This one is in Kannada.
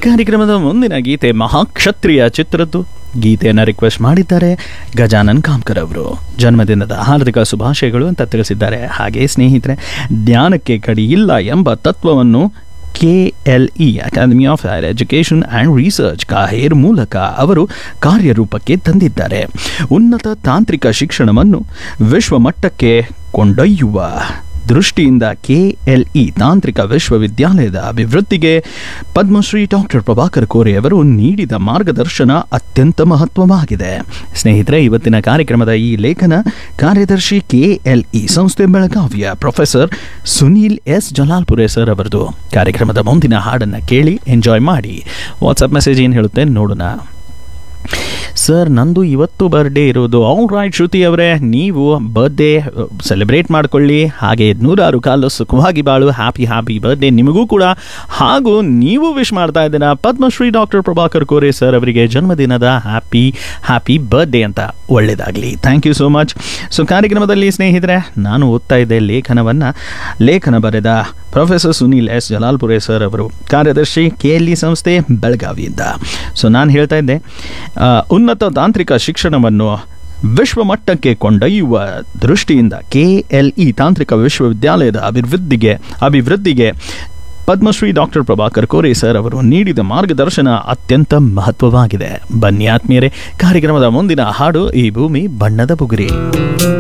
ಕಾರ್ಯಕ್ರಮದ ಮುಂದಿನ ಗೀತೆ ಮಹಾಕ್ಷತ್ರಿಯ ಚಿತ್ರದ್ದು ಗೀತೆಯನ್ನು ರಿಕ್ವೆಸ್ಟ್ ಮಾಡಿದ್ದಾರೆ ಗಜಾನನ್ ಕಾಮ್ಕರ್ ಅವರು ಜನ್ಮದಿನದ ಹಾರ್ದಿಕ ಶುಭಾಶಯಗಳು ಅಂತ ತಿಳಿಸಿದ್ದಾರೆ ಹಾಗೆ ಸ್ನೇಹಿತರೆ ಜ್ಞಾನಕ್ಕೆ ಕಡಿ ಇಲ್ಲ ಎಂಬ ತತ್ವವನ್ನು K L E academy of higher education and research KAHER ಮೂಲಕ ಅವರು ಕಾರ್ಯರೂಪಕ್ಕೆ ತಂದಿದ್ದಾರೆ ಉನ್ನತ ತಾಂತ್ರಿಕ ಶಿಕ್ಷಣವನ್ನು ವಿಶ್ವಮಟ್ಟಕ್ಕೆ ಕೊಂಡೊಯ್ಯುವ ದೃಷ್ಟಿಯಿಂದ ಕೆಎಲ್ಇ ತಾಂತ್ರಿಕ ವಿಶ್ವವಿದ್ಯಾಲಯದ ಅಭಿವೃದ್ಧಿಗೆ ಪದ್ಮಶ್ರೀ ಡಾಕ್ಟರ್ ಪ್ರಭಾಕರ್ ಕೋರೆ ಅವರು ನೀಡಿದ ಮಾರ್ಗದರ್ಶನ ಅತ್ಯಂತ ಮಹತ್ವವಾಗಿದೆ ಸ್ನೇಹಿತರೆ ಇವತ್ತಿನ ಕಾರ್ಯಕ್ರಮದ ಈ ಲೇಖನ ಕಾರ್ಯದರ್ಶಿ ಕೆಎಲ್ಇ ಸಂಸ್ಥೆ ಬೆಳಗಾವಿಯ professor Sunil S Jalalpure sir ಅವರದು ಕಾರ್ಯಕ್ರಮದ ಮುಂದಿನ ಹಾಡನ್ನು ಕೇಳಿ ಎಂಜಾಯ್ ಮಾಡಿ ವಾಟ್ಸಪ್ ಮೆಸೇಜ್ ಏನು ಹೇಳುತ್ತೆ ನೋಡೋಣ ಸರ್ ನಂದು ಇವತ್ತು ಬರ್ಡೇ ಇರೋದು ಆಲ್ ರೈಟ್ ಶ್ರುತಿ ಅವರೇ ನೀವು ಬರ್ಡೇ ಸೆಲೆಬ್ರೇಟ್ ಮಾಡ್ಕೊಳ್ಳಿ ಹಾಗೆ ನೂರಾರು ಕಾಲು ಸುಖವಾಗಿ ಬಾಳು ಹ್ಯಾಪಿ ಹ್ಯಾಪಿ ಬರ್ಡೇ ನಿಮಗೂ ಕೂಡ ಹಾಗೂ ನೀವು ವಿಶ್ ಮಾಡ್ತಾ ಇದ್ದೀರಾ ಪದ್ಮಶ್ರೀ ಡಾಕ್ಟರ್ ಪ್ರಭಾಕರ್ ಕೋರೆ ಸರ್ ಅವರಿಗೆ ಜನ್ಮದಿನದ ಹ್ಯಾಪಿ ಹ್ಯಾಪಿ ಬರ್ಡೇ ಅಂತ ಒಳ್ಳೆಯದಾಗಲಿ thank you so much so ಕಾರ್ಯಕ್ರಮದಲ್ಲಿ ಸ್ನೇಹಿತರೆ ನಾನು ಓದ್ತಾ ಇದ್ದೆ ಲೇಖನವನ್ನು ಲೇಖನ ಬರೆದ professor Sunil S Jalalpure sir ಅವರು ಕಾರ್ಯದರ್ಶಿ ಕೆ ಎಲ್ ಇ ಸಂಸ್ಥೆ ಬೆಳಗಾವಿಯಿಂದ ಸೊ ನಾನು ಹೇಳ್ತಾ ಇದ್ದೆ ಆ, ಉನ್ನತ ತಾಂತ್ರಿಕ ಶಿಕ್ಷಣವನ್ನು ವಿಶ್ವಮಟ್ಟಕ್ಕೆ ಕೊಂಡೊಯ್ಯುವ ದೃಷ್ಟಿಯಿಂದ ಕೆ ಎಲ್ ಇ ತಾಂತ್ರಿಕ ವಿಶ್ವವಿದ್ಯಾಲಯದ ಅಭಿವೃದ್ಧಿಗೆ ಅಭಿವೃದ್ಧಿಗೆ ಪದ್ಮಶ್ರೀ ಡಾಕ್ಟರ್ ಪ್ರಭಾಕರ್ ಕೋರೆ ಸರ್ ಅವರು ನೀಡಿದ ಮಾರ್ಗದರ್ಶನ ಅತ್ಯಂತ ಮಹತ್ವವಾಗಿದೆ ಬನ್ನಿ ಆತ್ಮೀಯರೇ ಕಾರ್ಯಕ್ರಮದ ಮುಂದಿನ ಹಾಡು ಈ ಭೂಮಿ ಬಣ್ಣದ ಬುಗುರಿ